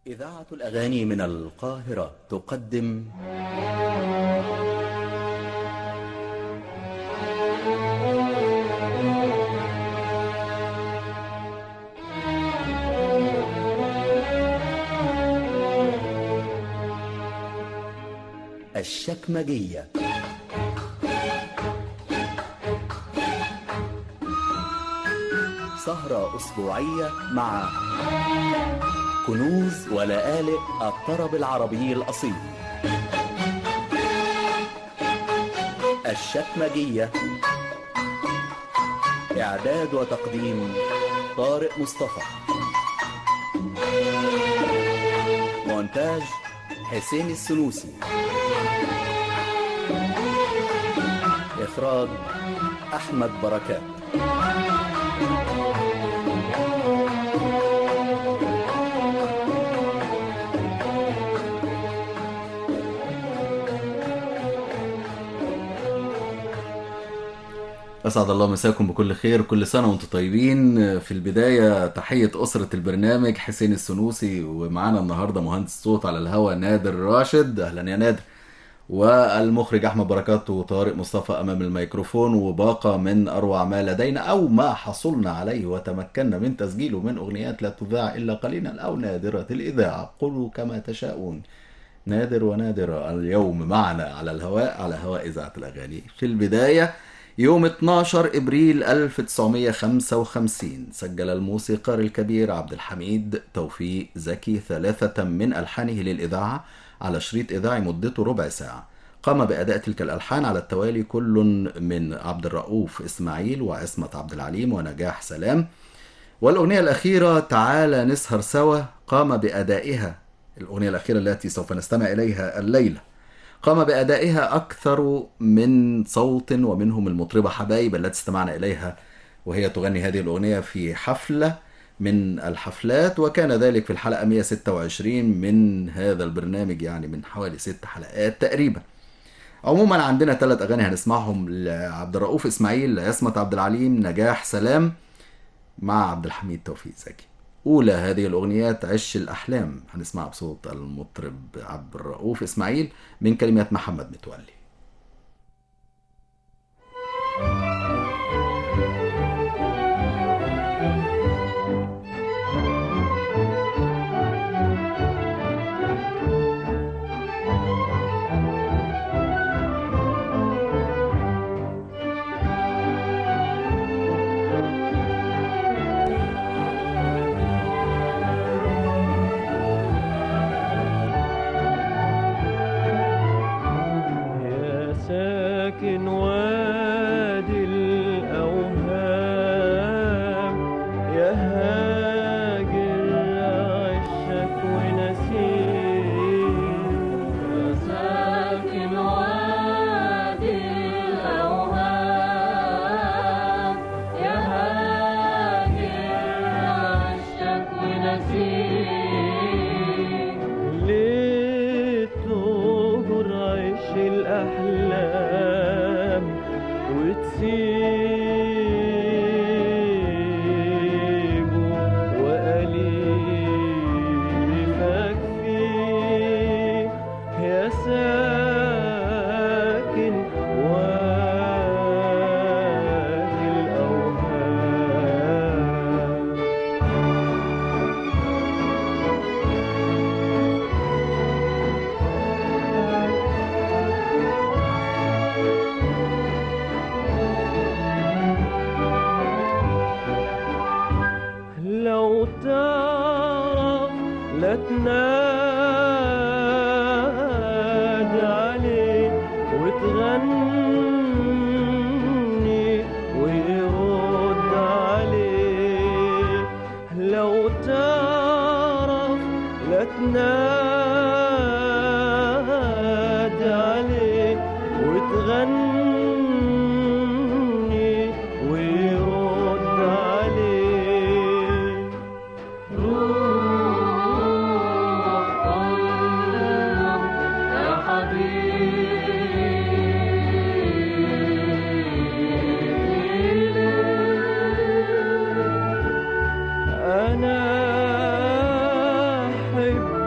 إذاعة الأغاني من القاهرة تقدم الشكمجية سهرة أسبوعية مع كنوز ولآلئ الطرب العربي الأصيل الشكمجية إعداد وتقديم طارق مصطفى مونتاج حسين السنوسي إخراج أحمد بركات أسعد الله مساكم بكل خير كل سنة وانتم طيبين في البداية تحية أسرة البرنامج حسين السنوسي ومعانا النهاردة مهندس صوت على الهوا نادر راشد أهلا يا نادر والمخرج أحمد بركات وطارق مصطفى أمام الميكروفون وباقة من أروع ما لدينا أو ما حصلنا عليه وتمكنا من تسجيله من أغنيات لا تذاع إلا قليلا أو نادرة الإذاعة قلوا كما تشاءون نادر ونادرة اليوم معنا على الهواء على هواء إذاعة الأغاني في البداية يوم 12 ابريل 1955 سجل الموسيقار الكبير عبد الحميد توفيق زكي ثلاثة من ألحانه للإذاعة على شريط إذاعي مدته ربع ساعة قام بأداء تلك الألحان على التوالي كل من عبد الرؤوف إسماعيل وعصمة عبد العليم ونجاح سلام والأغنية الأخيرة تعالى نسهر سوا قام بأدائها الأغنية الأخيرة التي سوف نستمع إليها الليلة قام بأدائها أكثر من صوت ومنهم المطربة حبايب التي استمعنا إليها وهي تغني هذه الأغنية في حفلة من الحفلات وكان ذلك في الحلقة 126 من هذا البرنامج يعني من حوالي ست حلقات تقريبا عموما عندنا ثلاث أغاني هنسمعهم لعبد الرؤوف إسماعيل لعصمة عبد العليم نجاح سلام مع عبد الحميد توفيق زكي أولى هذه الأغنيات عش الأحلام هنسمعها بصوت المطرب عبد الرؤوف إسماعيل من كلمات محمد متولي يا ساكن وادي الأوهام يا هاجر عشك ونسيم يا ساكن وادي الأوهام يا هاجر عشك ونسيم ليه تهجر عيش الأحلام وتسيبه وأليفك فيه يا ساكن وادي الأوهام لو تعرف لا تنادى عليه وتغني ويرد عليه لو تعرف لا تنادى عليه وتغني ويرد عليه روح قلب يا حبيبي أنا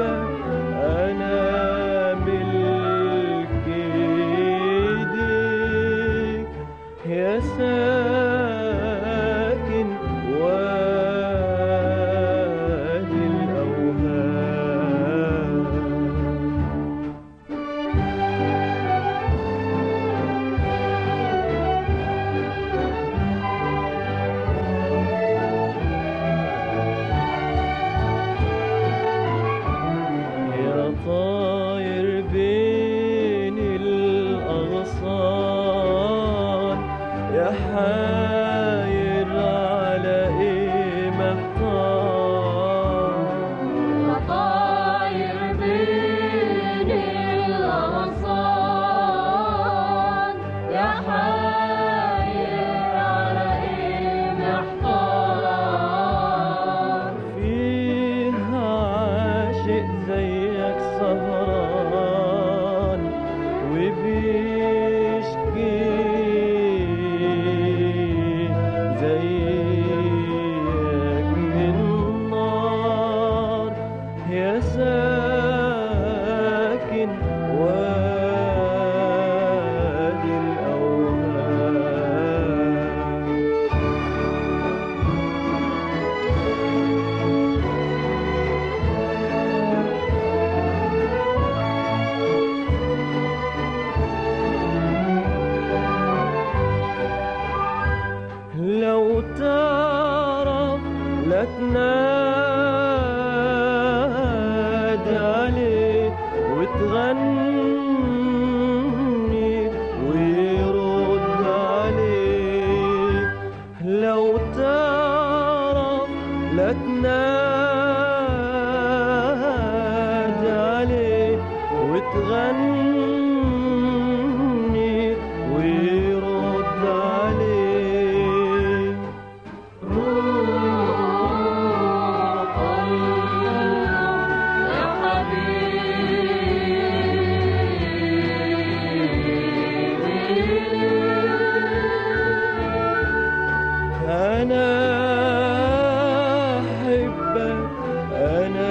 أنا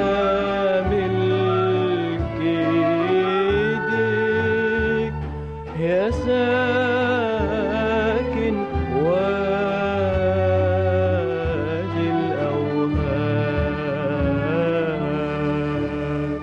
ملك إيديك يا ساكن وادي الأوهام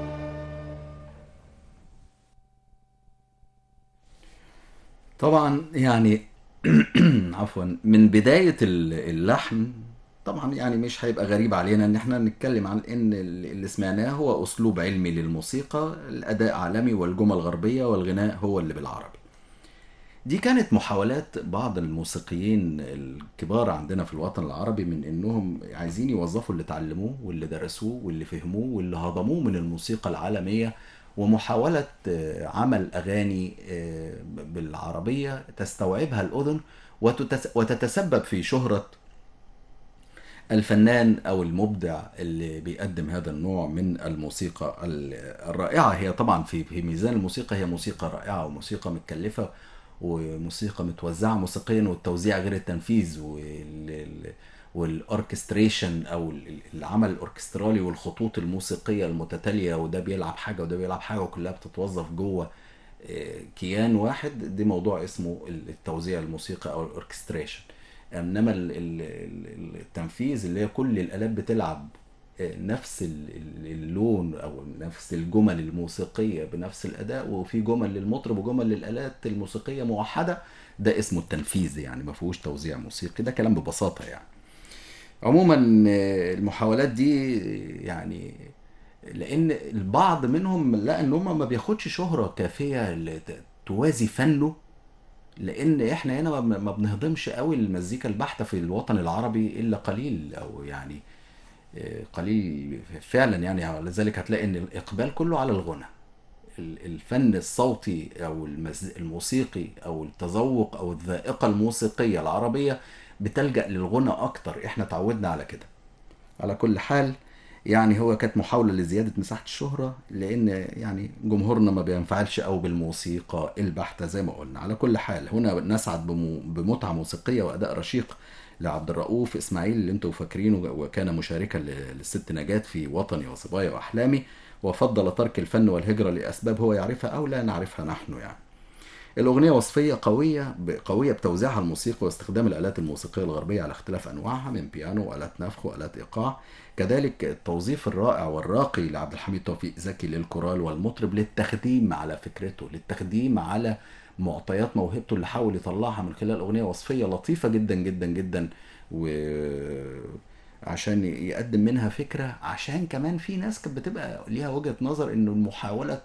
طبعا يعني عفوا من بداية ال- اللحن طبعا يعني مش هيبقى غريب علينا ان احنا نتكلم عن ان ال- اللي سمعناه هو اسلوب علمي للموسيقى الاداء عالمي والجمل غربية والغناء هو اللي بالعربي دي كانت محاولات بعض الموسيقيين الكبار عندنا في الوطن العربي من انهم عايزين يوظفوا اللي اتعلموه واللي درسوه واللي فهموه واللي هضموه من الموسيقى العالمية ومحاولة آه، عمل أغاني آه، بالعربية تستوعبها الأذن وتتس- وتتسبب في شهرة الفنان أو المبدع اللي بيقدم هذا النوع من الموسيقى ال- الرائعة هي طبعا في في ميزان الموسيقى هي موسيقى رائعة وموسيقى متكلفة وموسيقى متوزعة موسيقيا والتوزيع غير التنفيذ وال والاوركستريشن او ال- العمل الاوركسترالي والخطوط الموسيقيه المتتاليه وده بيلعب حاجه وده بيلعب حاجه وكلها بتتوظف جوه آه، كيان واحد ده موضوع اسمه التوزيع الموسيقى او الاوركستريشن انما ال- ال- ال- التنفيذ اللي هي كل الالات بتلعب آه، نفس ال- ال- اللون او نفس الجمل الموسيقيه بنفس الاداء وفي جمل للمطرب وجمل للالات الموسيقيه موحده ده اسمه التنفيذ يعني ما فيهوش توزيع موسيقي ده كلام ببساطه يعني عموما آه، المحاولات دي يعني لان البعض منهم لقى ان هم ما بياخدش شهرة كافية لت- توازي فنه لان احنا هنا ما ما بنهضمش قوي المزيكا البحتة في الوطن العربي الا قليل او يعني آه، قليل فعلا يعني لذلك هتلاقي ان الاقبال كله على الغنى ال- الفن الصوتي او المز- الموسيقي او التذوق او الذائقة الموسيقية العربية بتلجأ للغنى اكتر احنا تعودنا على كده على كل حال يعني هو كانت محاولة لزيادة مساحة الشهرة لأن يعني جمهورنا ما بينفعلش أو بالموسيقى البحتة زي ما قلنا على كل حال هنا نسعد بمو- بمتعة موسيقية وأداء رشيق لعبد الرؤوف إسماعيل اللي انتوا فاكرينه وكان مشاركا ل- للست نجاة في وطني وصبايا وأحلامي وفضل ترك الفن والهجرة لأسباب هو يعرفها أو لا نعرفها نحن يعني الأغنية وصفية قوية قوية بتوزيعها الموسيقي واستخدام الآلات الموسيقية الغربية على اختلاف أنواعها من بيانو وآلات نفخ وآلات إيقاع كذلك التوظيف الرائع والراقي لعبد الحميد توفيق زكي للكورال والمطرب للتخديم على فكرته للتخديم على معطيات موهبته اللي حاول يطلعها من خلال أغنية وصفية لطيفة جدا جدا جدا و عشان يقدم منها فكرة عشان كمان في ناس كانت بتبقى ليها وجهة نظر انه محاولة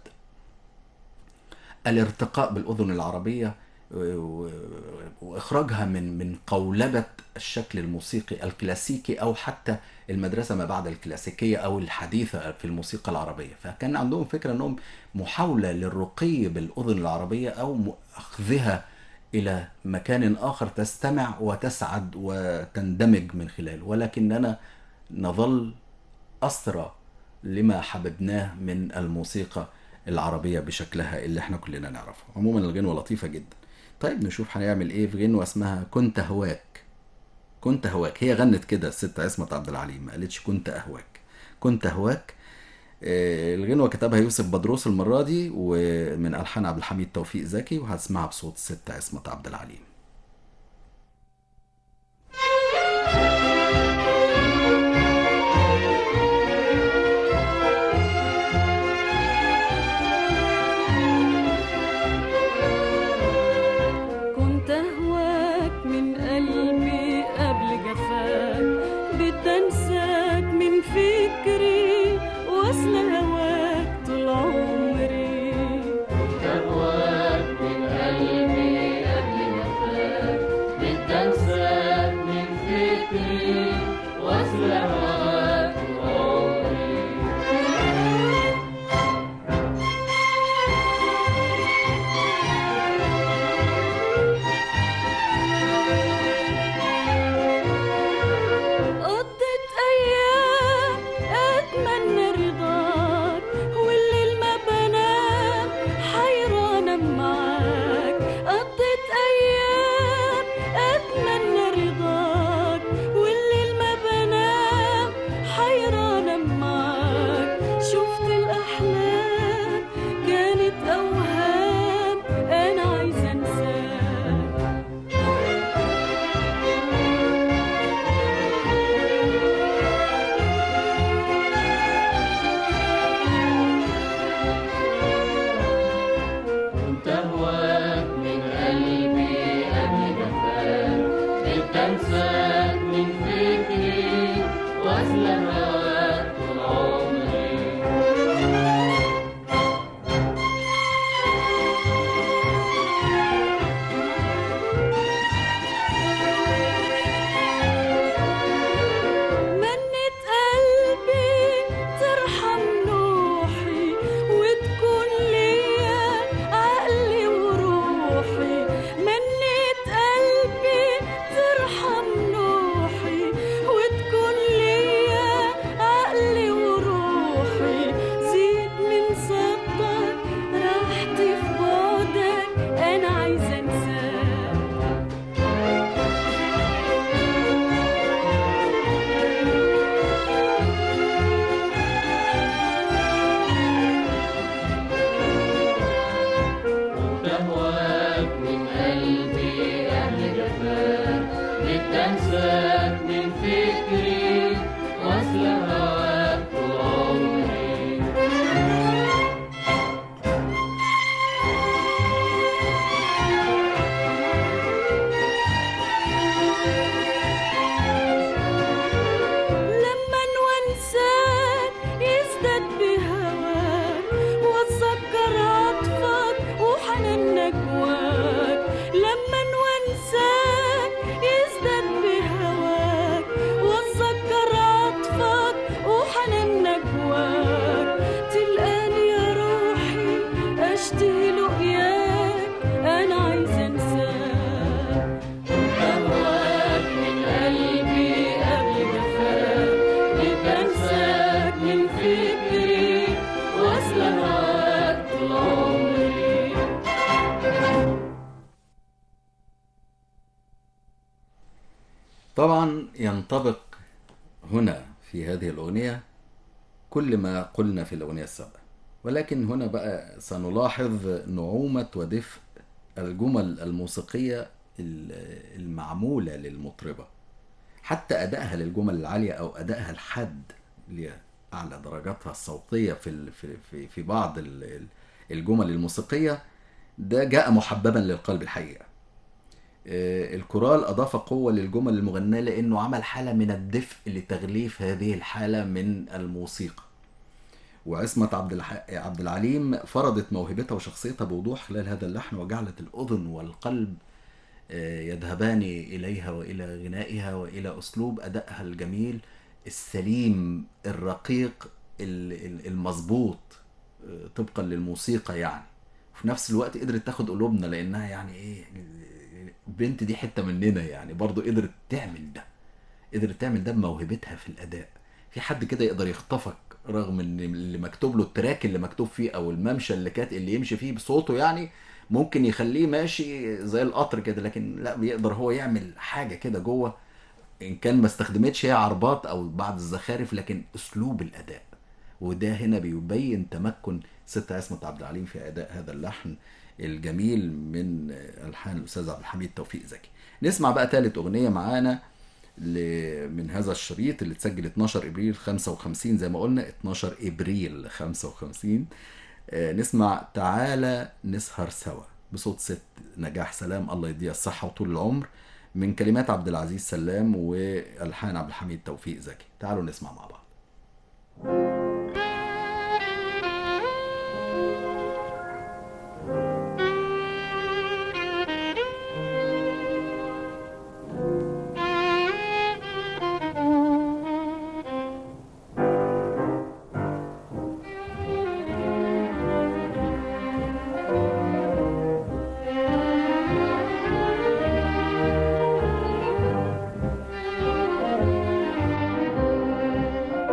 الارتقاء بالاذن العربيه و- و- واخراجها من من قولبه الشكل الموسيقي الكلاسيكي او حتى المدرسه ما بعد الكلاسيكيه او الحديثه في الموسيقى العربيه فكان عندهم فكره انهم محاوله للرقي بالاذن العربيه او م- اخذها الى مكان اخر تستمع وتسعد وتندمج من خلاله ولكننا نظل أسرى لما حببناه من الموسيقى العربية بشكلها اللي احنا كلنا نعرفه عموما الغنوة لطيفة جدا طيب نشوف هنعمل ايه في غنوة اسمها كنت هواك كنت هواك هي غنت كده الست عصمت عبد العليم ما قالتش كنت اهواك كنت هواك آه، الغنوة كتبها يوسف بدروس المرة دي ومن ألحان عبد الحميد توفيق زكي وهتسمعها بصوت الست عصمت عبد العليم كنت أهواك من قلبي قبل جفاك بتنساك من فكري واصل هواك طول عمري أهواك من قلبي قبل ما طبعا ينطبق هنا في هذه الأغنية كل ما قلنا في الأغنية السابقة ولكن هنا بقى سنلاحظ نعومة ودفء الجمل الموسيقية ال- المعمولة للمطربة حتى أدائها للجمل العالية أو أدائها الحاد لأعلى درجاتها الصوتية في ال- في في في بعض ال- ال- الجمل الموسيقية ده جاء محببا للقلب الحقيقة آه، الكورال أضاف قوة للجمل المغناة لأنه عمل حالة من الدفء لتغليف هذه الحالة من الموسيقى وعصمة عبد الح... عبد العليم فرضت موهبتها وشخصيتها بوضوح خلال هذا اللحن وجعلت الأذن والقلب آه، يذهبان إليها وإلى غنائها وإلى أسلوب أدائها الجميل السليم الرقيق ال- ال- المظبوط آه، طبقا للموسيقى يعني وفي نفس الوقت قدرت تاخد قلوبنا لأنها يعني إيه البنت دي حتة مننا يعني برضو قدرت تعمل ده قدرت تعمل ده بموهبتها في الاداء في حد كده يقدر يخطفك رغم ان اللي مكتوب له التراك اللي مكتوب فيه او الممشى اللي كانت اللي يمشي فيه بصوته يعني ممكن يخليه ماشي زي القطر كده لكن لا بيقدر هو يعمل حاجه كده جوه ان كان ما استخدمتش هي عربات او بعض الزخارف لكن اسلوب الاداء وده هنا بيبين تمكن ست عصمت عبد العليم في اداء هذا اللحن الجميل من الحان الاستاذ عبد الحميد توفيق زكي نسمع بقى ثالث اغنيه معانا ل- من هذا الشريط اللي اتسجل 12 ابريل 55 زي ما قلنا 12 ابريل 55 آه، نسمع تعالى نسهر سوا بصوت ست نجاح سلام الله يديها الصحة وطول العمر من كلمات عبد العزيز سلام والحان عبد الحميد توفيق زكي تعالوا نسمع مع بعض Thank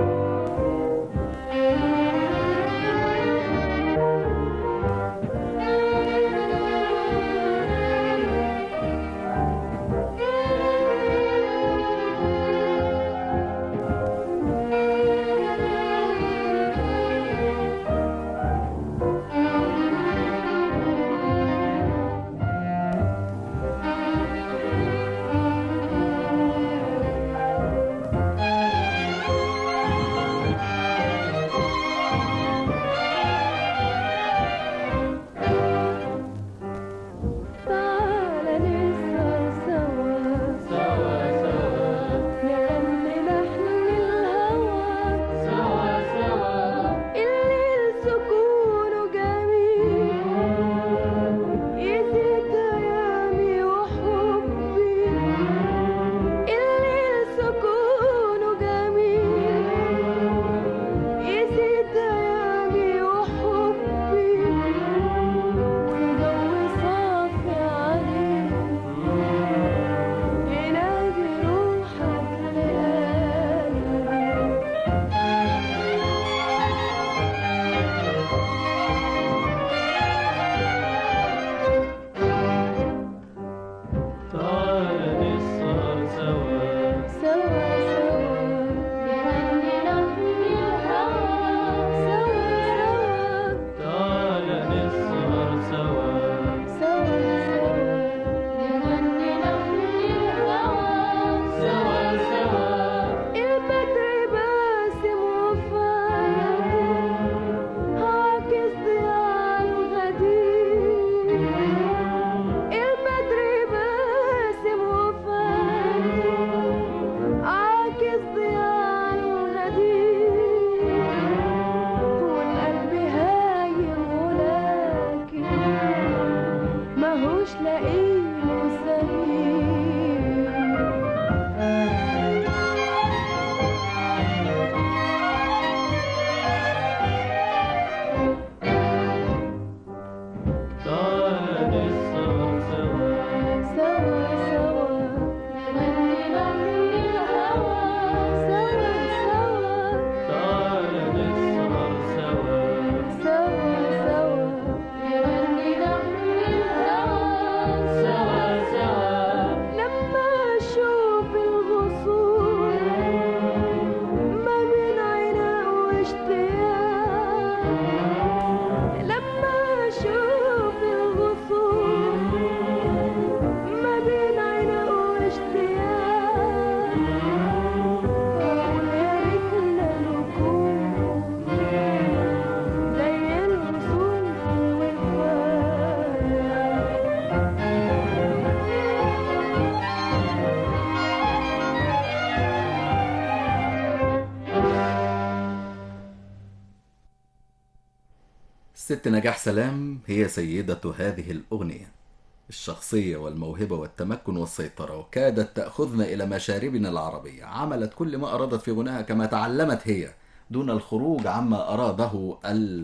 الست نجاح سلام هي سيدة هذه الأغنية الشخصية والموهبة والتمكن والسيطرة وكادت تأخذنا إلى مشاربنا العربية عملت كل ما أرادت في غناها كما تعلمت هي دون الخروج عما أراده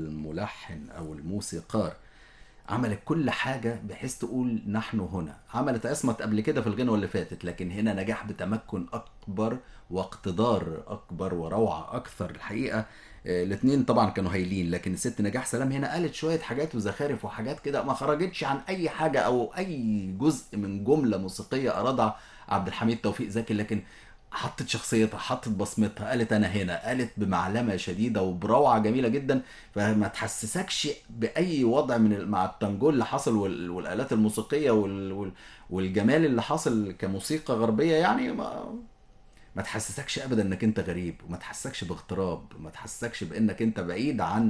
الملحن أو الموسيقار عملت كل حاجة بحيث تقول نحن هنا عملت أسمت قبل كده في الغنوة اللي فاتت لكن هنا نجاح بتمكن أكبر واقتدار أكبر وروعة أكثر الحقيقة آه، الاتنين طبعا كانوا هايلين لكن الست نجاح سلام هنا قالت شوية حاجات وزخارف وحاجات كده ما خرجتش عن أي حاجة أو أي جزء من جملة موسيقية أرادها عبد الحميد توفيق زكي لكن حطت شخصيتها حطت بصمتها قالت انا هنا قالت بمعلمه شديده وبروعه جميله جدا فما تحسسكش باي وضع من ال- مع التنجول اللي حصل وال- والالات الموسيقيه وال- وال- والجمال اللي حاصل كموسيقى غربيه يعني ما ما تحسسكش ابدا انك انت غريب وما تحسسكش باغتراب وما تحسسكش بانك انت بعيد عن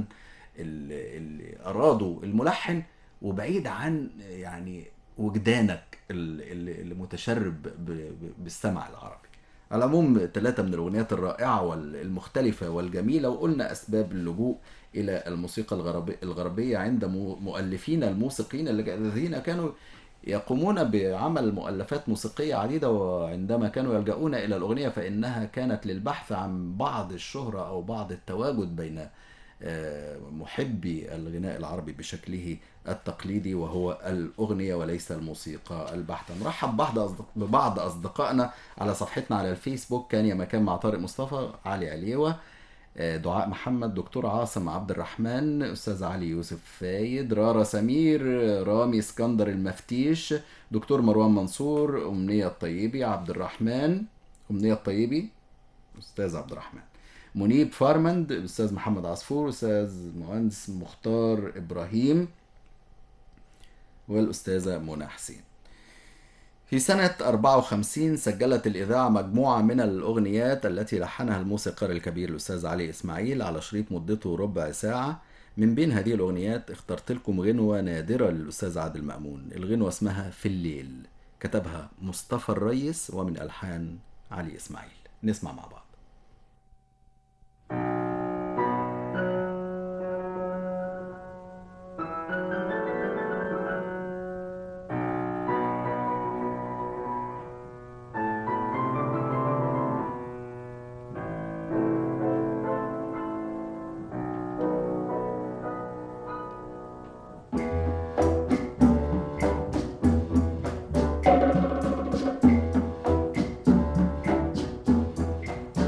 ال- اللي اراده الملحن وبعيد عن يعني وجدانك ال- ال- المتشرب ب- ب- بالسمع العربي على العموم ثلاثة من الأغنيات الرائعة والمختلفة والجميلة وقلنا أسباب اللجوء إلى الموسيقى الغربي الغربية عند مو- مؤلفين الموسيقيين الذ- الذين كانوا يقومون بعمل مؤلفات موسيقية عديدة وعندما كانوا يلجؤون إلى الأغنية فإنها كانت للبحث عن بعض الشهرة أو بعض التواجد بين آه، محبي الغناء العربي بشكله التقليدي وهو الأغنية وليس الموسيقى البحتة نرحب بعض أصدق... ببعض أصدقائنا على صفحتنا على الفيسبوك كان يا مكان مع طارق مصطفى علي عليوة آه، دعاء محمد دكتور عاصم عبد الرحمن أستاذ علي يوسف فايد رارا سمير رامي اسكندر المفتيش دكتور مروان منصور أمنية الطيبي عبد الرحمن أمنية الطيبي أستاذ عبد الرحمن منيب فارمند أستاذ محمد عصفور أستاذ مهندس مختار إبراهيم والأستاذة منى حسين في سنة 54 سجلت الإذاعة مجموعة من الأغنيات التي لحنها الموسيقار الكبير الأستاذ علي إسماعيل على شريط مدته ربع ساعة من بين هذه الأغنيات اخترت لكم غنوة نادرة للأستاذ عادل مأمون الغنوة اسمها في الليل كتبها مصطفى الريس ومن ألحان علي إسماعيل نسمع مع بعض في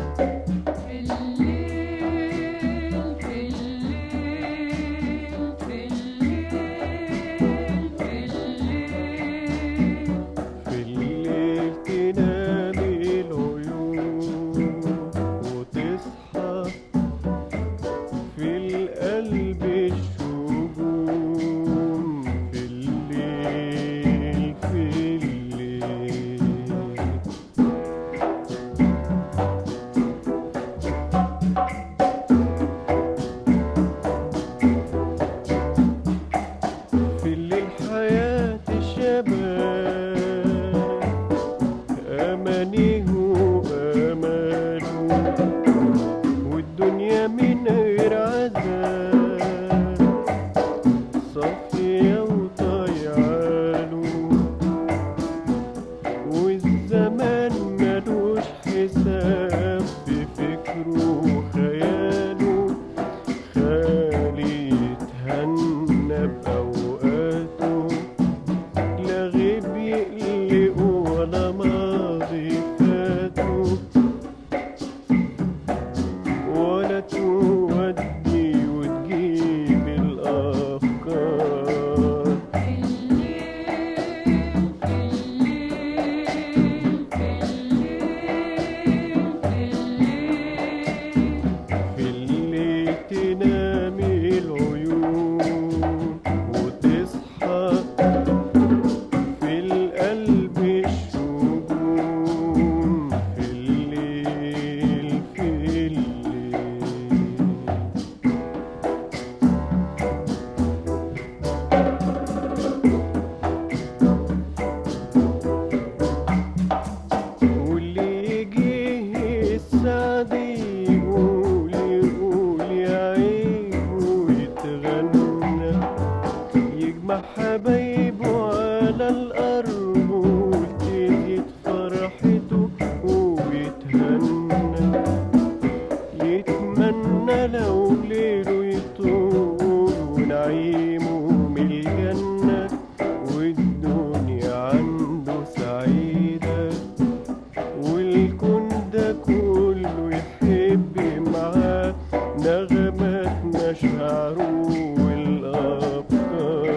هنا وليله يطول ونعيمه من الجنة والدنيا عنده سعيدة والكون ده كله يحب معاه نغمات مشاعره والأفكار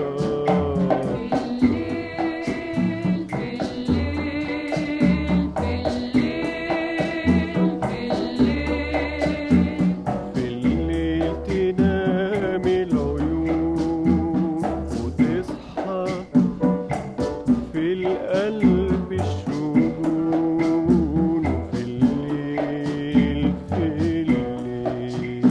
في الليل تنام العيون وتصحى في القلب الشجون في الليل في الليل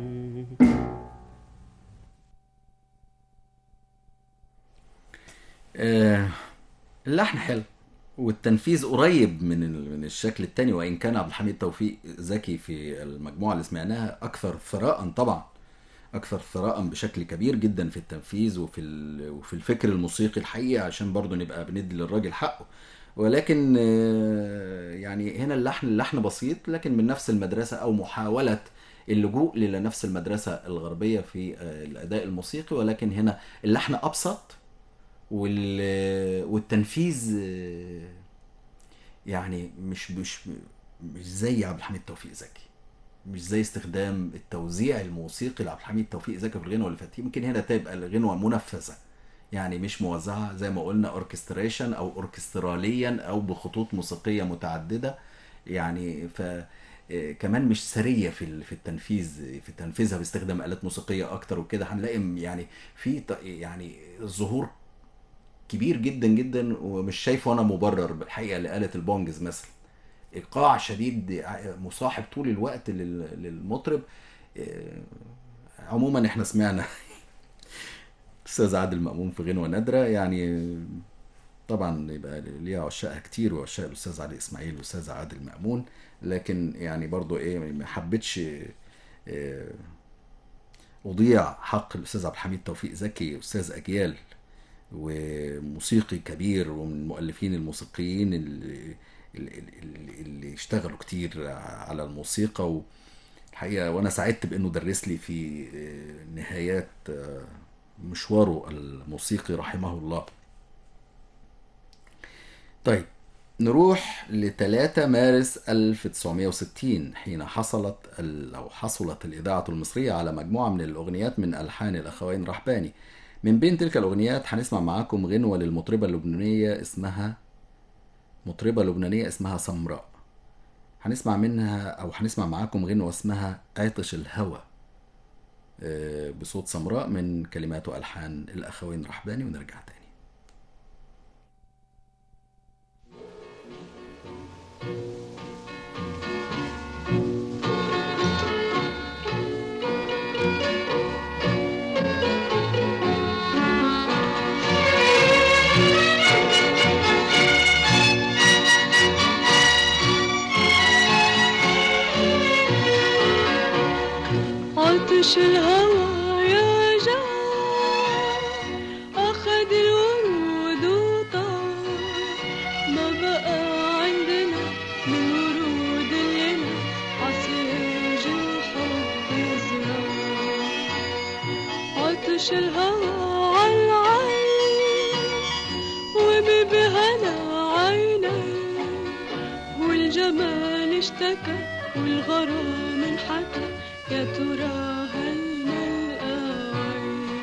آه، اللحن حلو والتنفيذ قريب من ال- من الشكل التاني وان كان عبد الحميد توفيق زكي في المجموعه اللي سمعناها اكثر ثراء طبعا اكثر ثراء بشكل كبير جدا في التنفيذ وفي ال- وفي الفكر الموسيقي الحقيقه عشان برضو نبقى بندي للراجل حقه ولكن آه، يعني هنا اللحن اللحن بسيط لكن من نفس المدرسه او محاوله اللجوء لنفس المدرسه الغربيه في آه، الاداء الموسيقي ولكن هنا اللحن ابسط وال... والتنفيذ آه، يعني مش مش مش زي عبد الحميد توفيق زكي مش زي استخدام التوزيع الموسيقي لعبد الحميد توفيق زكي في الغنوة اللي فاتت يمكن هنا تبقى الغنوة منفذة يعني مش موزعة زي ما قلنا اوركستريشن او اوركستراليا او بخطوط موسيقية متعددة يعني ف آه، كمان مش سرية في ال- في التنفيذ في تنفيذها باستخدام آلات موسيقية أكتر وكده هنلاقي م- يعني في ط- يعني ظهور كبير جدا جدا ومش شايفه انا مبرر بالحقيقه لآلة البونجز مثلا ايقاع شديد ع- مصاحب طول الوقت لل- للمطرب آه، عموما احنا سمعنا استاذ عادل مأمون في غنوة نادرة يعني طبعا يبقى ليها عشاقها كتير وعشاق الاستاذ علي اسماعيل والاستاذ عادل مأمون لكن يعني برضو ايه ما حبيتش آه، اضيع حق الاستاذ عبد الحميد توفيق زكي استاذ اجيال وموسيقي كبير ومن المؤلفين الموسيقيين اللي, اللي, اللي اشتغلوا كتير على الموسيقى والحقيقة وأنا سعدت بأنه درس لي في نهايات مشواره الموسيقي رحمه الله طيب نروح ل 3 مارس 1960 حين حصلت ال- أو حصلت الإذاعة المصرية على مجموعة من الأغنيات من ألحان الأخوين رحباني من بين تلك الأغنيات هنسمع معاكم غنوة للمطربة اللبنانية اسمها مطربة لبنانية اسمها سمراء هنسمع منها أو هنسمع معاكم غنوة اسمها عطش الهوى آه، بصوت سمراء من كلمات وألحان الأخوين رحباني ونرجع تاني عطش الهوى يا جار أخد الورود وطار ما بقى عندنا من ورود لنا عصيج الحب زرار عطش الهوى عالعين وببهنا عيني والجمال اشتكى والغرام انحكى يا ترى هل نلقى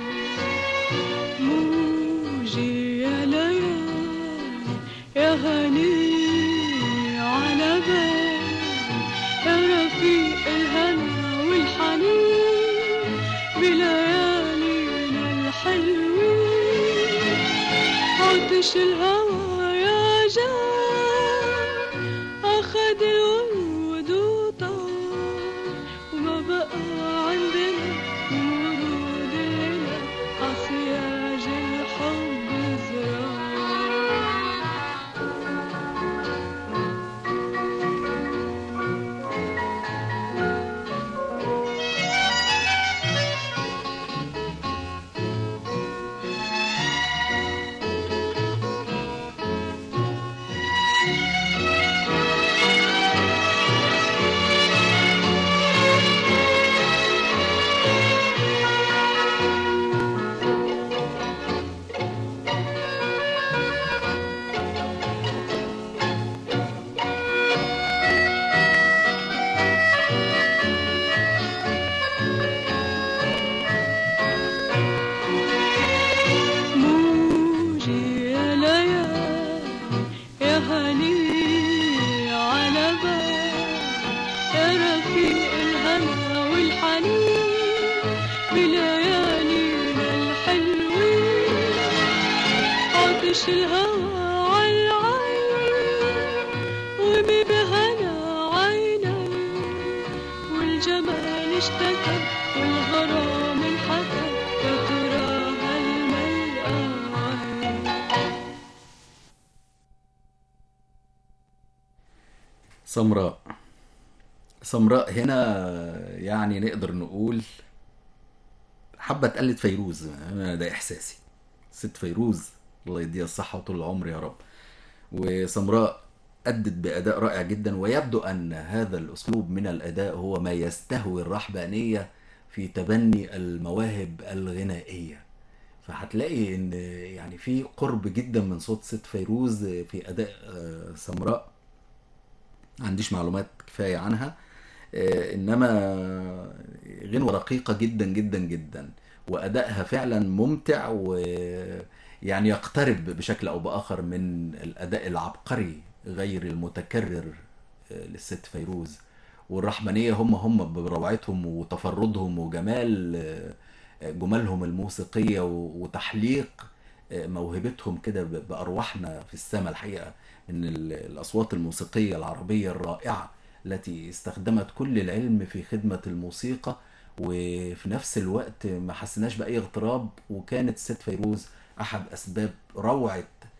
موجي يا ليالي يا هني على بالي يا رفيق الهنا والحنين بليالينا الحلوين عطش الهوى يا جار أخد الورود وطار وما بقى عندنا من ورود لنا عصياج الحب زرار في ليالينا الحلوين عطش الهوى عالعين وببهنا عيني والجمال اشتكى والغرام انحكى يا ترى هالملقى عين سمراء سمراء هنا يعني نقدر نقول حابة تقلد فيروز أنا ده إحساسي ست فيروز الله يديها الصحة وطول العمر يا رب وسمراء أدت بأداء رائع جدا ويبدو أن هذا الأسلوب من الأداء هو ما يستهوي الرحبانية في تبني المواهب الغنائية فهتلاقي ان يعني في قرب جدا من صوت ست فيروز في اداء آه، سمراء ما عنديش معلومات كفايه عنها آه، انما غنوه رقيقه جدا جدا جدا وادائها فعلا ممتع ويعني يقترب بشكل او باخر من الاداء العبقري غير المتكرر آه، للست فيروز والرحمانيه هم هم بروعتهم وتفردهم وجمال آه، جمالهم الموسيقيه و- وتحليق آه، موهبتهم كده ب- بارواحنا في السماء الحقيقه من ال- الاصوات الموسيقيه العربيه الرائعه التي استخدمت كل العلم في خدمه الموسيقى وفي نفس الوقت ما حسيناش باي اغتراب وكانت ست فيروز احد اسباب روعه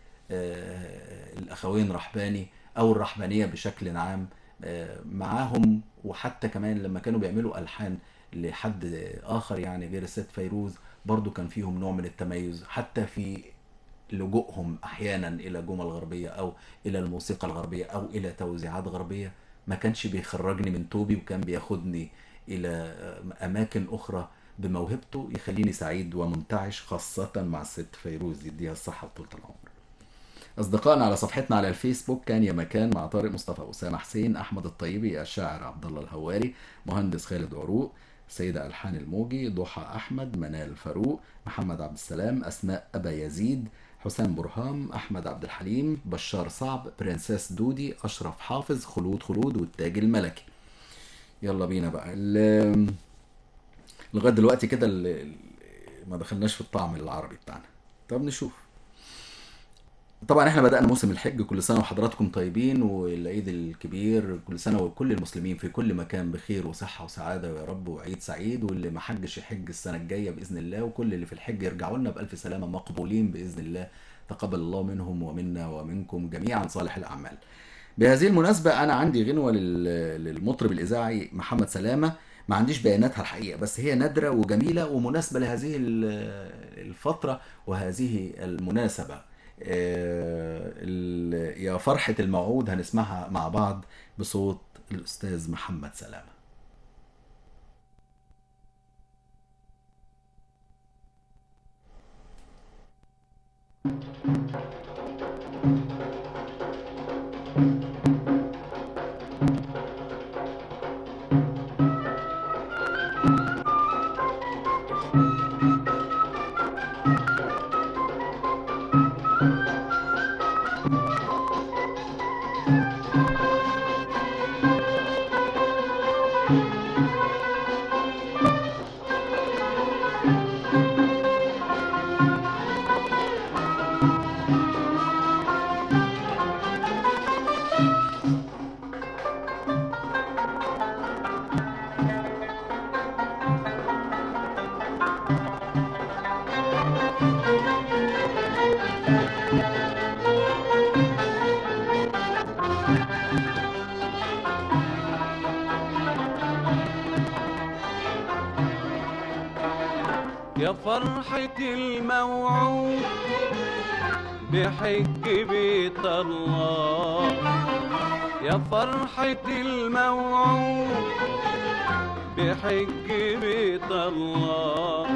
آه، الاخوين رحباني او الرحبانيه بشكل عام آه، معاهم وحتى كمان لما كانوا بيعملوا الحان لحد اخر يعني غير الست فيروز برضو كان فيهم نوع من التميز حتى في لجوءهم احيانا الى جمل غربيه او الى الموسيقى الغربيه او الى توزيعات غربيه ما كانش بيخرجني من توبي وكان بياخدني الى اماكن اخرى بموهبته يخليني سعيد ومنتعش خاصه مع الست فيروز يديها الصحه وطول العمر اصدقائنا على صفحتنا على الفيسبوك كان يا مكان مع طارق مصطفى اسامه حسين احمد الطيبي الشاعر عبد الله الهواري مهندس خالد عروق سيدة ألحان الموجي ضحى أحمد منال فاروق محمد عبد السلام أسماء أبا يزيد حسام برهام أحمد عبد الحليم بشار صعب برنسيس دودي أشرف حافظ خلود خلود والتاج الملكي يلا بينا بقى ال- لغاية دلوقتي كده ال- ال- ما دخلناش في الطعم العربي بتاعنا طب نشوف طبعا احنا بدأنا موسم الحج كل سنة وحضراتكم طيبين والعيد الكبير كل سنة وكل المسلمين في كل مكان بخير وصحة وسعادة يا رب وعيد سعيد واللي ما حجش يحج السنة الجاية بإذن الله وكل اللي في الحج يرجعوا لنا بألف سلامة مقبولين بإذن الله تقبل الله منهم ومنا ومنكم جميعا صالح الأعمال بهذه المناسبة أنا عندي غنوة لل- للمطرب الإذاعي محمد سلامة ما عنديش بياناتها الحقيقة بس هي نادرة وجميلة ومناسبة لهذه ال- الفترة وهذه المناسبة آه، ال- يا فرحة الموعود هنسمعها مع بعض بصوت الأستاذ محمد سلامة يا فرحة الموعود بحج بيت الله يا فرحة الموعود بحج بيت الله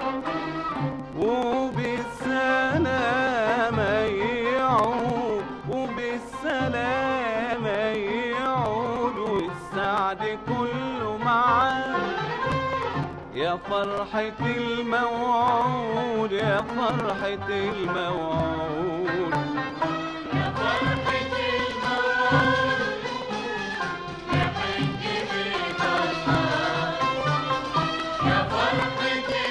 وبالسلامة يعود وبالسلامة يعود والسعد كله معاه يا فرحة الموعود يا فرحة الموعود يا فرحة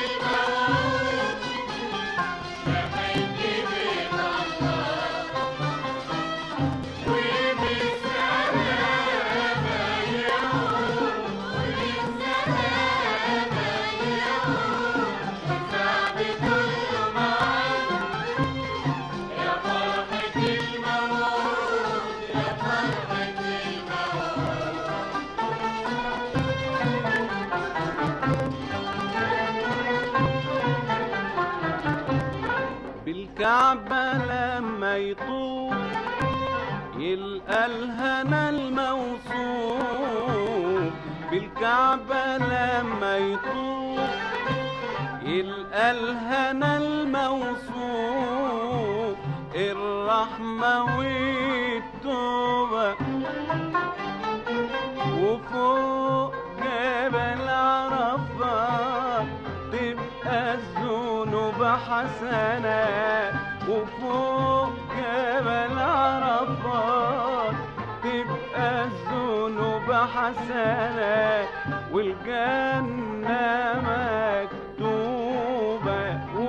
بالكعبة لما يطوف يلقى الهنا الموصوف بالكعبة لما يطوف يلقى الهنا الموصوف الرحمة والتوبة وفوق جبل عرفات تبقى الذنوب حسنات وفوق جبل عرفات تبقى الذنوب حسنات والجنة مكتوبة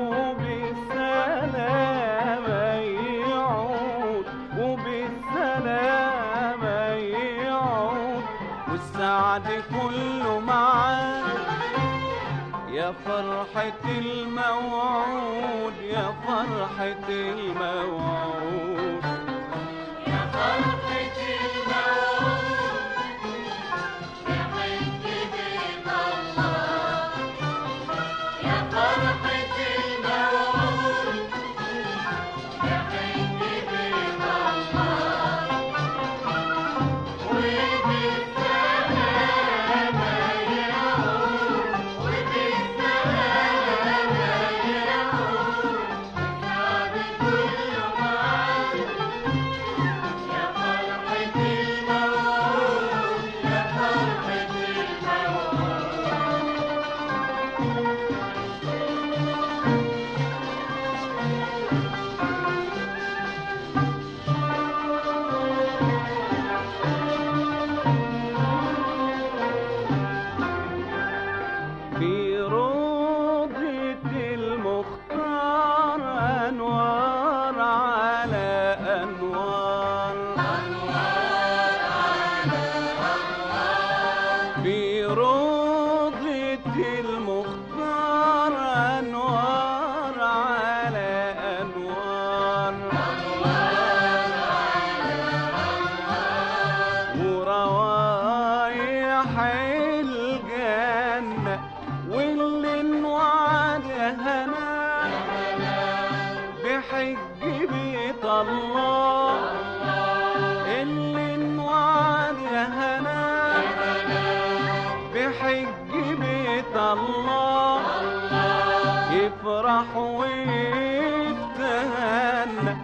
وبالسلامة يعود وبالسلامة يعود والسعد كله معاه يا فرحة الموعود يا فرحة الموعود في روضة المختار أنوار على أنوار في روضة المختار أنوار على أنوار وروايح الجنة واللي انوعد هنا بحج بيت الله اللي انوعد هنا بحج بيت الله يفرح ويفتهن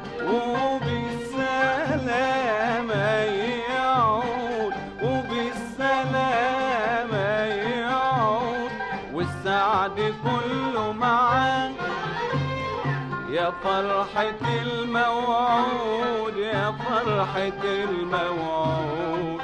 وبالسلامة يعود وبالسلامة يعود والسعد كله معاه يا فرحة الموعود يا فرحة الموعود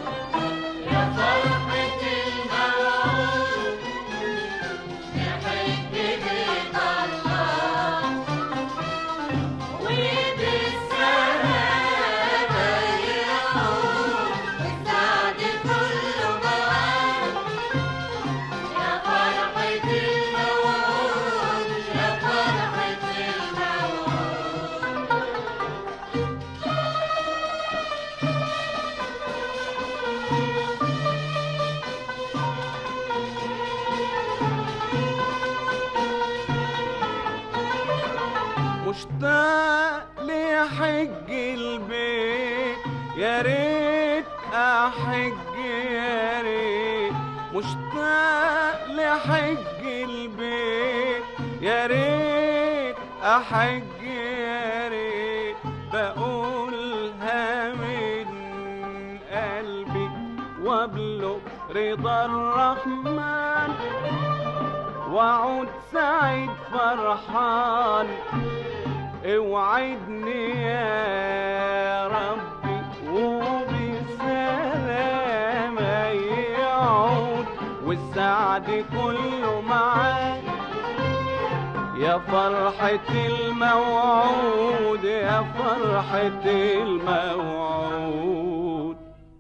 مشتاق لحج البيت يا ريت احج يا ريت مشتاق لحج البيت يا ريت احج يا ريت بقولها من قلبي وابلغ رضا الرحمن واعود سعيد فرحان اوعدني يا ربي وبسلامة يعود والسعد كله معاك يا فرحة الموعود يا فرحة الموعود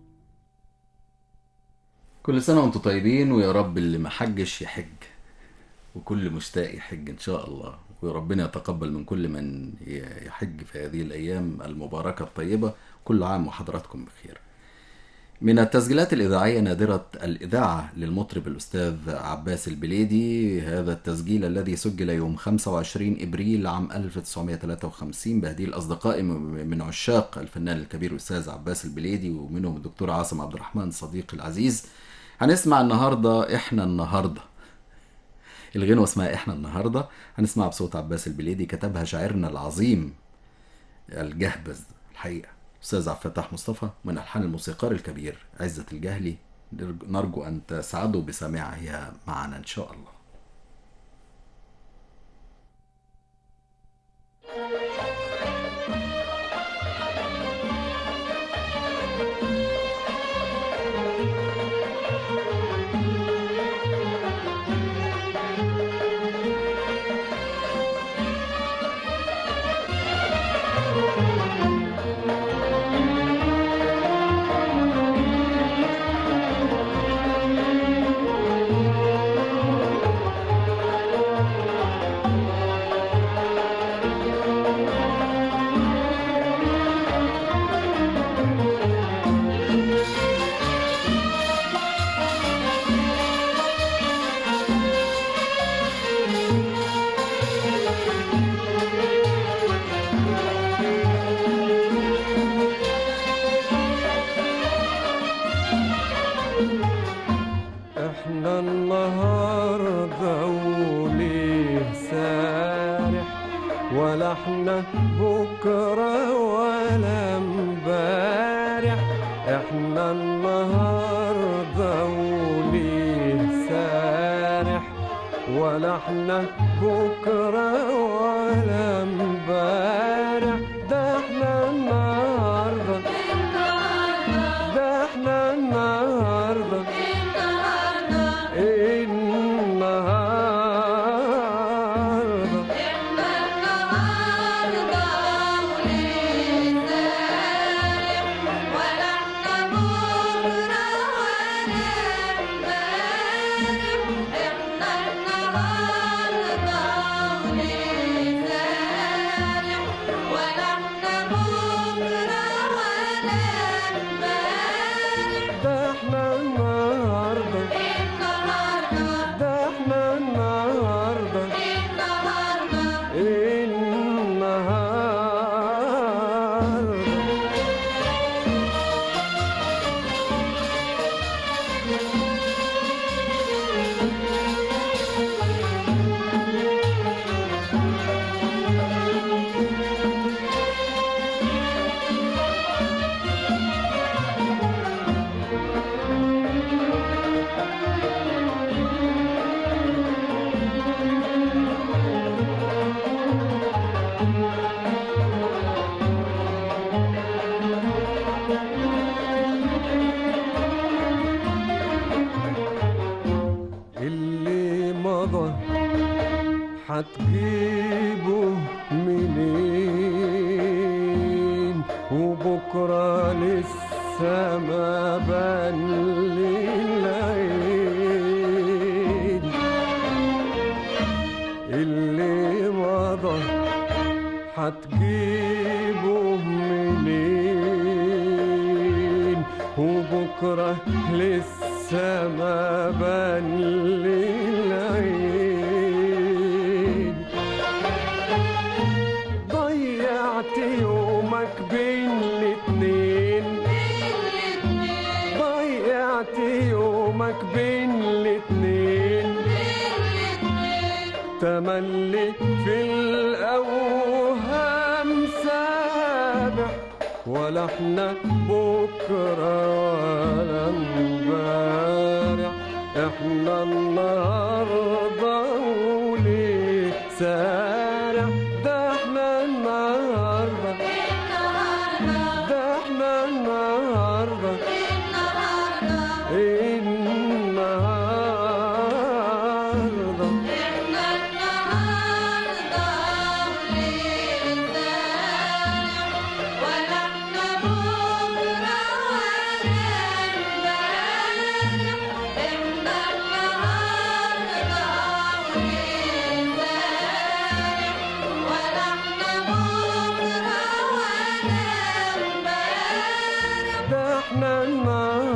كل سنة وانتم طيبين ويا رب اللي ما حجش يحج وكل مشتاق يحج ان شاء الله وربنا يتقبل من كل من يحج في هذه الايام المباركة الطيبة كل عام وحضراتكم بخير من التسجيلات الإذاعية نادرة الإذاعة للمطرب الأستاذ عباس البليدي هذا التسجيل الذي سجل يوم 25 إبريل عام 1953 بهديه الأصدقاء من عشاق الفنان الكبير الأستاذ عباس البليدي ومنهم الدكتور عاصم عبد الرحمن صديقي العزيز هنسمع النهاردة إحنا النهاردة الغنوة اسمها إحنا النهاردة هنسمع بصوت عباس البليدي كتبها شاعرنا العظيم الجهبذ الحقيقة أستاذ عبد الفتاح مصطفى من ألحان الموسيقار الكبير عزة الجهلي نرجو أن تسعدوا بسماعها معنا إن شاء الله احنا النهارده وليه سارح ولا احنا بكره ولا امبارح احنا النهارده وليه سارح ولا احنا بكره ولا امبارح ده احنا النهارده ده احنا النهارده النهارده ده احنا النهارده ده احنا النهارده النهارده اللي مضى حتجيبه منين وبكرة لسه ما بان للعين اللي مضى حتجيبه منين وبكرة لسه ما بان للعين ضيعت يومك بين الاتنين ضيعت يومك بين الاتنين تملي في الأوهام سابح ولا احنا بكرة ولا امبارح احنا النهاردة وليه سارح ده احنا النهاردة ده احنا النهاردة النهاردة ده احنا النهاردة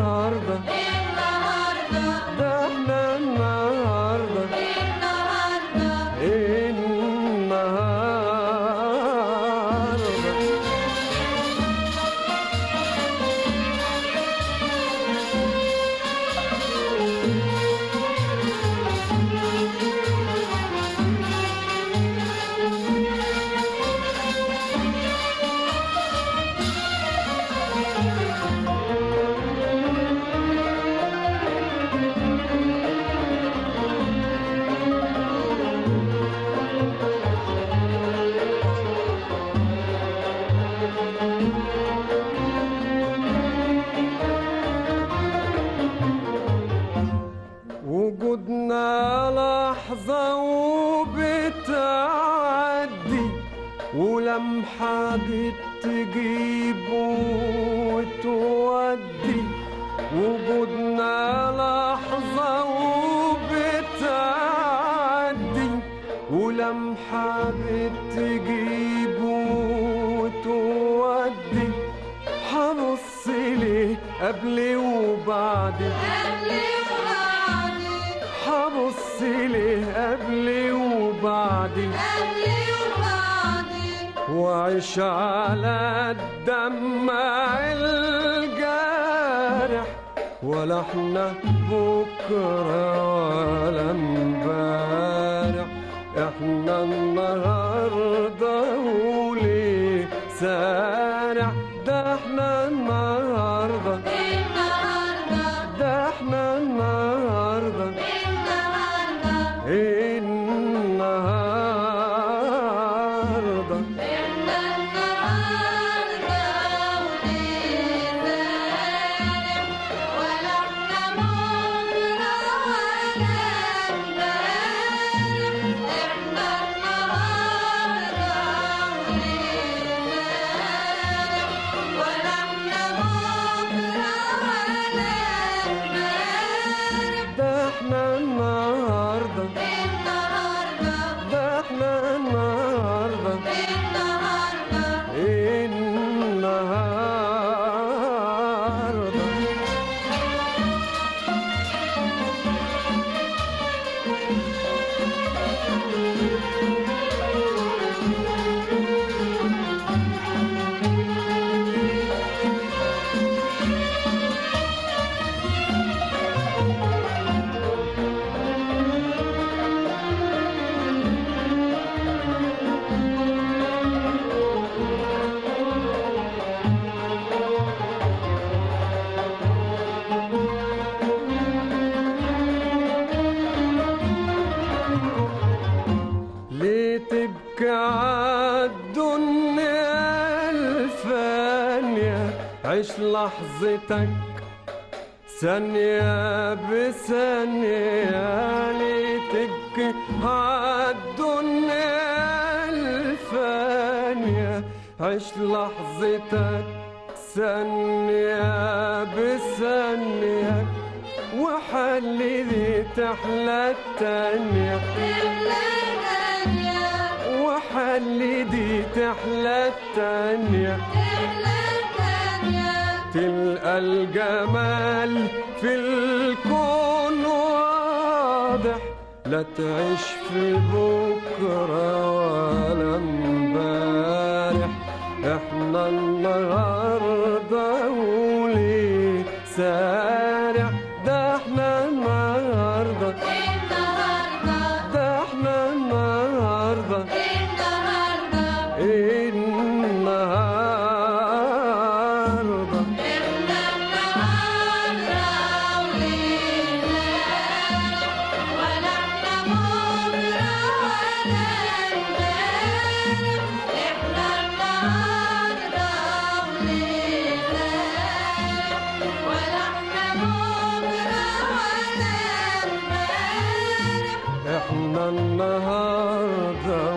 لحظة وبتعدي ولمحة بتجيب وتودي وجودنا لحظة وبتعدي ولمحة بتجيب وتودي حبص ليه قبل وبعد حبص ليه قبل وبعد وعيش على الدمع الجارح ولا احنا بكرة ولا امبارح احنا النهاردة وليه سارح ده احنا النهاردة ده احنا النهاردة النهاردة ده احنا النهاردة ده احنا النهاردة النهاردة ليه تبكي عالدنيا الفانية عيش لحظتك ثانية بثانية ليه تبكي عالدنيا الفانية عيش لحظتك ثانية بثانية وحلي تحلى التانية وحلي دي تحلى التانية تلقى الجمال في الكون واضح لا تعيش في بكرة ولا امبارح احنا النهاردة وليه سارح ده احنا النهاردة ده احنا النهاردة النهاردة احنا النهارده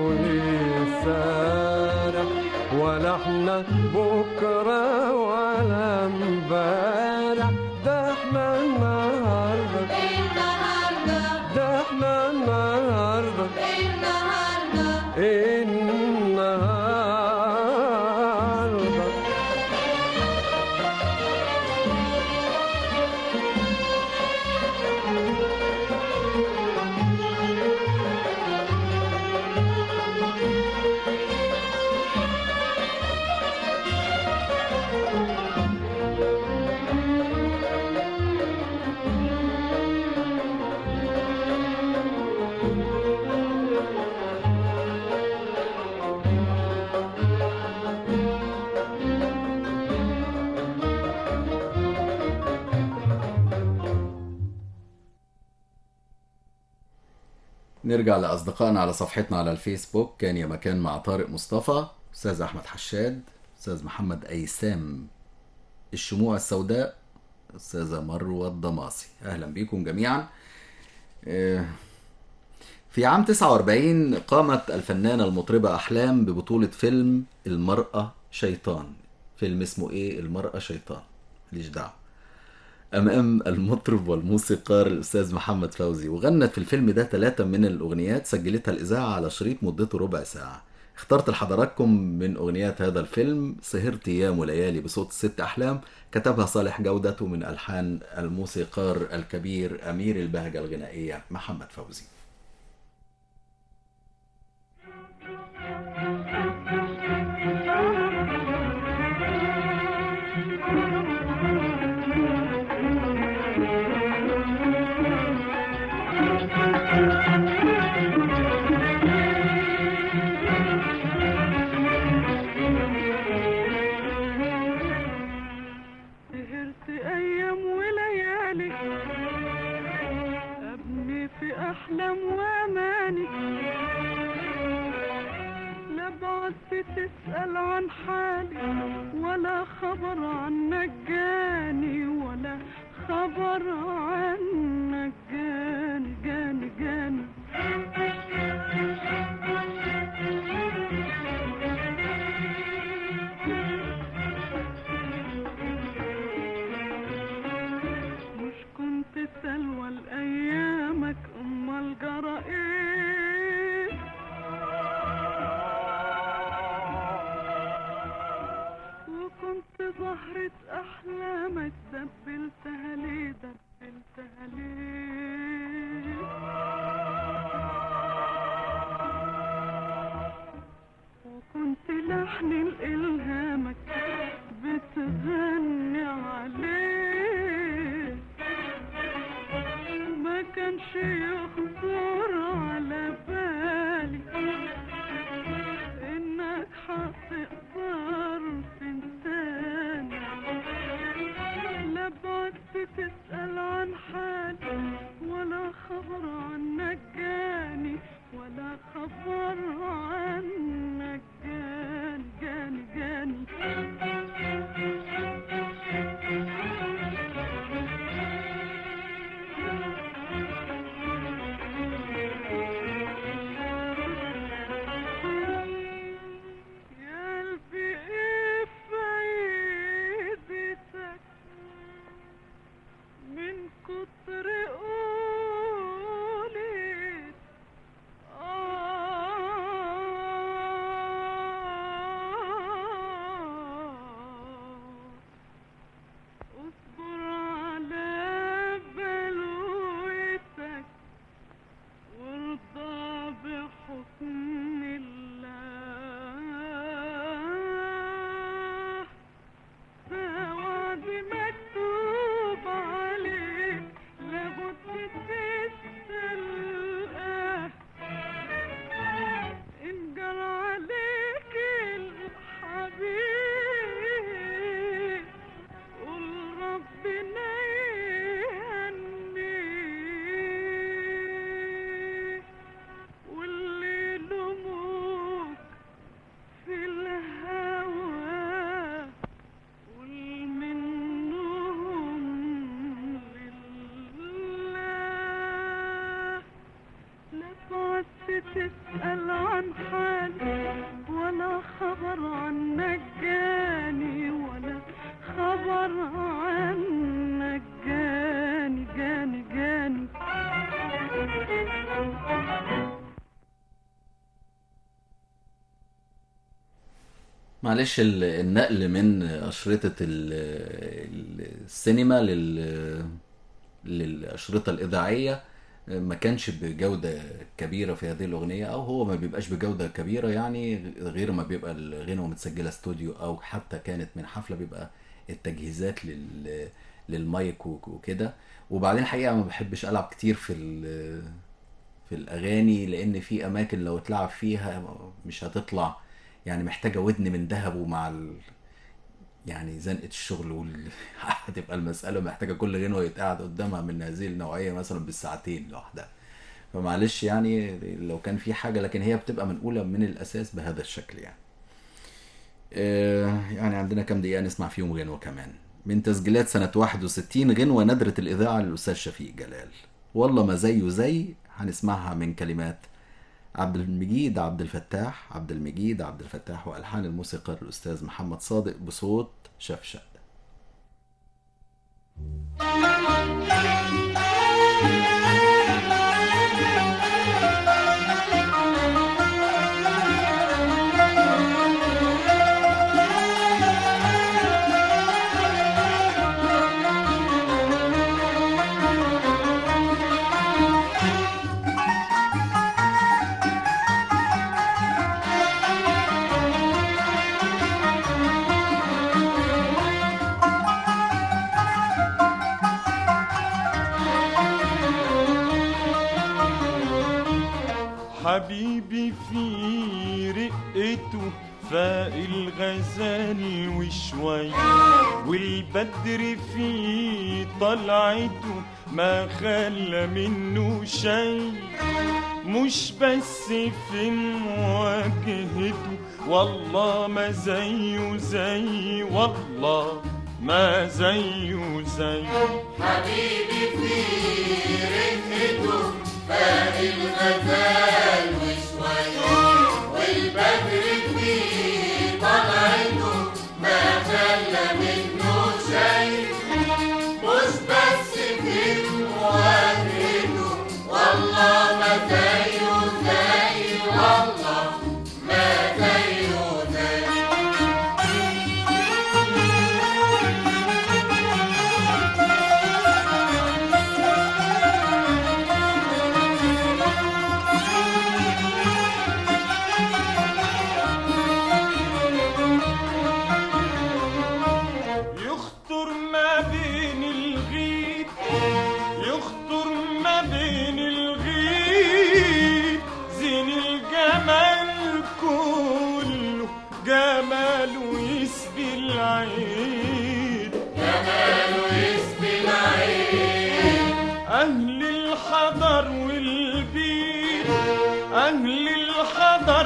ولسارح ولا احنا بكره ولا امبارح ده احنا النهارده ده احنا النهارده النهارده نرجع لأصدقائنا على صفحتنا على الفيسبوك كان يا مكان مع طارق مصطفى أستاذ أحمد حشاد أستاذ محمد أيسام الشموع السوداء أستاذة مروة الضماسي أهلا بكم جميعا آه، في عام 49 قامت الفنانة المطربة أحلام ببطولة فيلم المرأة شيطان فيلم اسمه إيه المرأة شيطان ماليش دعوة أمام المطرب والموسيقار الأستاذ محمد فوزي وغنت في الفيلم ده ثلاثة من الأغنيات سجلتها الإذاعة على شريط مدته ربع ساعة اخترت لحضراتكم من أغنيات هذا الفيلم سهرت أيام وليالي بصوت الست أحلام كتبها صالح جودة من ألحان الموسيقار الكبير أمير البهجة الغنائية محمد فوزي سهرت ايام وليالي ابني في احلام واماني لا بعدت تسال عن حالي ولا خبر عنك جاني ولا خبر عنك جاني جاني جاني مش كنت سلوى لأيامك أمال جرى إيه وكنت زهرة أحلامك دبلتها ليه دبلتها ليه وكنت لحن لإلهامك بتغني عليه ما كانش يخطر على بالي انك هتقدر تنساني لا بعدت تسأل عن حالي ولا خبر عنك جاني ولا خبر عنك جاني جاني جاني يا قلبي ايه فايدتك من كتر قولي اصبر على بلوتك وارضى بحكم الله ده وعد مكتوب عليك لابد تستلقاه إن جرى عليك الحبيب قول ربنا يهنيك واللي لموك في الهوى قول منهم لله لا تعدت تسأل عن حالي ولا خبر عنك جاني ولا خبر عنك جاني جاني جاني معلش ال- النقل من أشرطة ال- ال- السينما لل للأشرطة الإذاعية ما كانش بجودة كبيرة في هذه الأغنية أو هو ما بيبقاش بجودة كبيرة يعني غير ما بيبقى الغنوة متسجلة استوديو أو حتى كانت من حفلة بيبقى التجهيزات لل للمايك وك- وكده وبعدين الحقيقة ما بحبش ألعب كتير في ال في الأغاني لأن في أماكن لو اتلعب فيها مش هتطلع يعني محتاجة ودن من ذهب ومع ال... يعني زنقة الشغل وال... هتبقى المسألة محتاجة كل غنوة يتقعد قدامها من هذه النوعية مثلا بالساعتين لوحدها فمعلش يعني لو كان في حاجة لكن هي بتبقى منقولة من الأساس بهذا الشكل يعني آه، يعني عندنا كام دقيقة نسمع فيهم غنوة كمان من تسجيلات سنة 61 غنوة ندرة الإذاعة للأستاذ شفيق جلال والله ما زيه زي هنسمعها من كلمات عبد المجيد عبد الفتاح عبد المجيد عبد الفتاح وألحان الموسيقار الأستاذ محمد صادق بصوت شفشق حبيبي في رقته فاق الغزال وشوي والبدر في طلعته ما خلى منه شي مش بس في مواجهته والله ما زيه زي والله ما زيه زي يخطر ما بين الغيب يخطر ما بين الغيب زين الجمال كله جماله يسبي العين جماله يسبي العين أهل الحضر والبيت أهل الحضر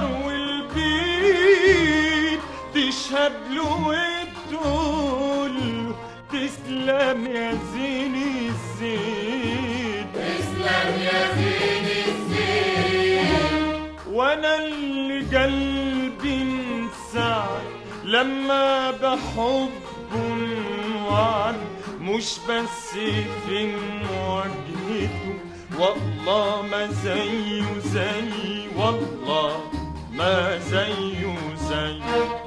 والبيت تشهد له وتقول له تسلم يا زين الزين تسلم يا زين الزين وانا اللي قلبي انسعد لما بحب وعد مش بس في مواجهته والله ما زيه زي والله ما زيه زي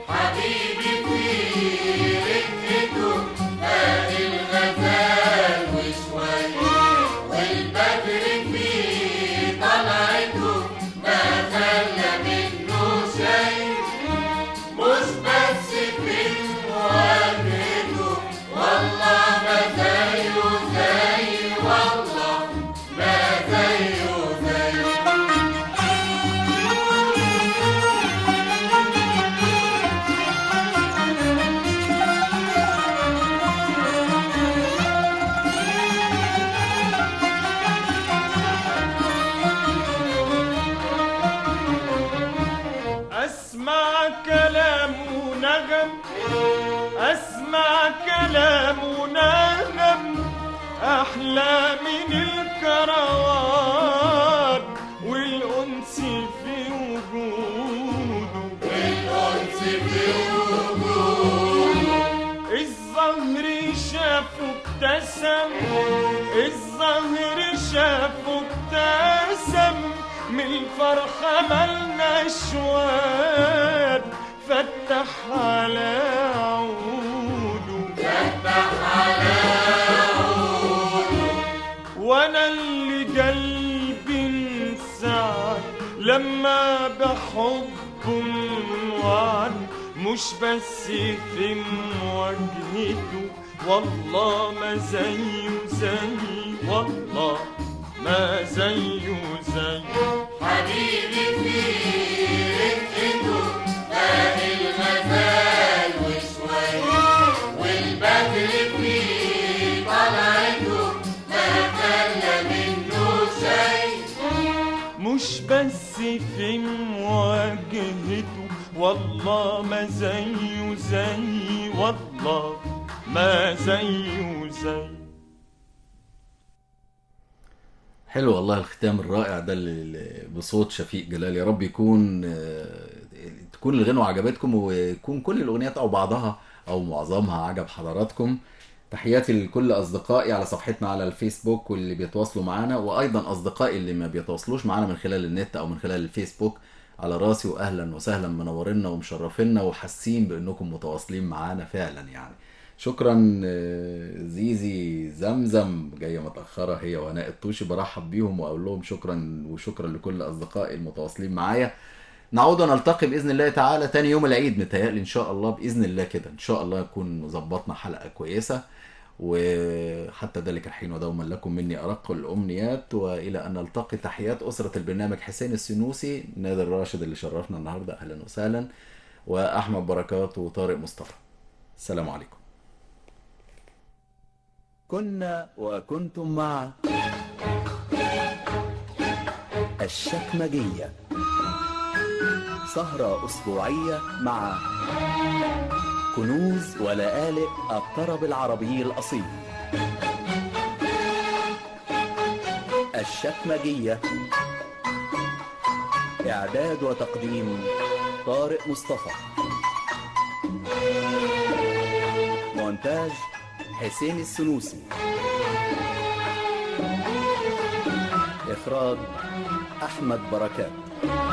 أسمع كلام ونغم أسمع كلام ونغم أحلى من الكروان والأنس في وجوده والأنس في وجوده الظهر شافه ابتسم الظهر شافه ابتسم من الفرحة ملنا شواد فتح على عوده فتح على عوده وانا اللي قلبي انسعد لما بحب وعد مش بس في مواجهته والله ما زيه زي والله ما زيه زي مش بس في مواجهته والله ما زيه زي والله ما زيه زي حلو والله الختام الرائع ده اللي- اللي بصوت شفيق جلال يا رب يكون آه، تكون الغنوة عجبتكم ويكون كل الأغنيات أو بعضها أو معظمها عجب حضراتكم تحياتي لكل أصدقائي على صفحتنا على الفيسبوك واللي بيتواصلوا معانا وأيضا أصدقائي اللي ما بيتواصلوش معانا من خلال النت أو من خلال الفيسبوك على راسي وأهلا وسهلا منورينا ومشرفينا وحاسين بأنكم متواصلين معانا فعلا يعني شكرا آه، زيزي زمزم جايه متاخره هي وهناء الطوشي برحب بيهم واقول لهم شكرا وشكرا لكل اصدقائي المتواصلين معايا نعود ونلتقي باذن الله تعالى تاني يوم العيد متهيألي ان شاء الله باذن الله كده ان شاء الله نكون ظبطنا حلقه كويسه وحتى ذلك الحين ودوما لكم مني ارق الامنيات والى ان نلتقي تحيات اسره البرنامج حسين السنوسي نادر راشد اللي شرفنا النهارده اهلا وسهلا واحمد بركات وطارق مصطفى السلام عليكم كنا وكنتم مع الشكمجية سهرة أسبوعية مع كنوز ولآلئ الطرب العربي الأصيل الشكمجية إعداد وتقديم طارق مصطفى مونتاج حسين السنوسي إخراج أحمد بركات